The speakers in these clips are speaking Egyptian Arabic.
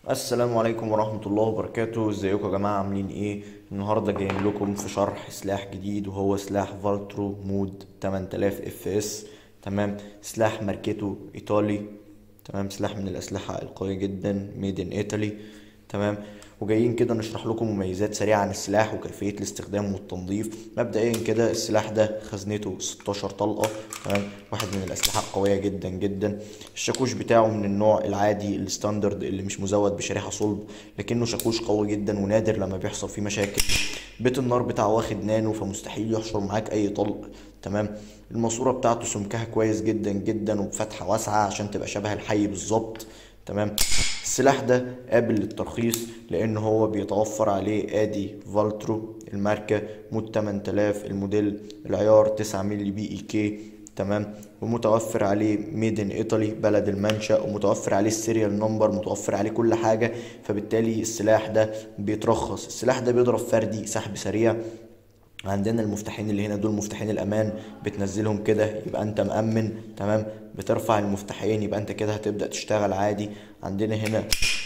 السلام عليكم ورحمة الله وبركاته ازيكم يا جماعة عاملين ايه النهاردة جايين لكم في شرح سلاح جديد وهو سلاح فالترو مود 8000 اف اس تمام سلاح ماركته ايطالي تمام سلاح من الاسلحة القوية جدا ميد ان ايطالي تمام وجايين كده نشرح لكم مميزات سريعة عن السلاح وكيفية الاستخدام والتنظيف مبدئيا كده السلاح ده خزنته 16 طلقة تمام واحد من الأسلحة القوية جدا جدا الشاكوش بتاعه من النوع العادي الستاندرد اللي مش مزود بشريحة صلب لكنه شاكوش قوي جدا ونادر لما بيحصل فيه مشاكل بيت النار بتاعه واخد نانو فمستحيل يحشر معاك أي طلق تمام الماسورة بتاعته سمكها كويس جدا جدا وبفتحة واسعة عشان تبقى شبه الحي بالظبط تمام السلاح ده قابل للترخيص لان هو بيتوفر عليه ادي فالترو الماركة مود 8000 الموديل العيار 9 مللي بي اي كي تمام ومتوفر عليه ميد ان ايطالي بلد المنشأ ومتوفر عليه السيريال نمبر متوفر عليه كل حاجة فبالتالي السلاح ده بيترخص السلاح ده بيضرب فردي سحب سريع عندنا المفتاحين اللي هنا دول مفتاحين الامان بتنزلهم كده يبقى انت مأمن تمام بترفع المفتاحين يبقى انت كده هتبدأ تشتغل عادي عندنا هنا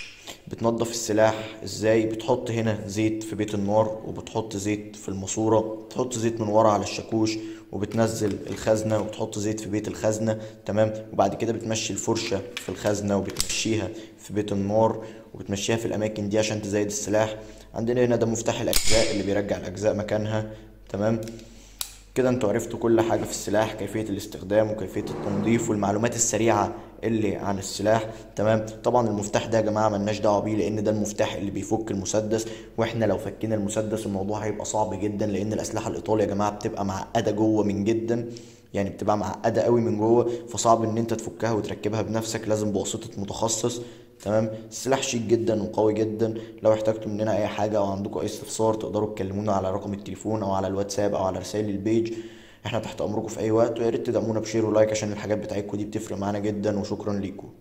بتنظف السلاح ازاي بتحط هنا زيت في بيت النار وبتحط زيت في الماسورة تحط زيت من ورا على الشاكوش وبتنزل الخزنة وبتحط زيت في بيت الخزنة تمام وبعد كده بتمشي الفرشة في الخزنة وبتمشيها في بيت النار وبتمشيها في الأماكن دي عشان تزايد السلاح عندنا هنا ده مفتاح الأجزاء اللي بيرجع الأجزاء مكانها تمام كده انتوا عرفتوا كل حاجة في السلاح كيفية الاستخدام وكيفية التنظيف والمعلومات السريعة اللي عن السلاح تمام طبعا المفتاح ده يا جماعة ملناش دعوة بيه لان ده المفتاح اللي بيفك المسدس واحنا لو فكينا المسدس الموضوع هيبقى صعب جدا لان الاسلحة الايطالية يا جماعة بتبقى معقدة جوه من جدا يعني بتبقى معقدة قوي من جوه فصعب ان انت تفكها وتركبها بنفسك لازم بواسطة متخصص تمام السلاح شيك جدا وقوي جدا لو احتجتوا مننا اي حاجه او عندكم اي استفسار تقدروا تكلمونا على رقم التليفون او على الواتساب او على رسائل البيج احنا تحت امركم في اي وقت ويا ريت تدعمونا بشير ولايك عشان الحاجات بتاعتكم دي بتفرق معانا جدا وشكرا ليكم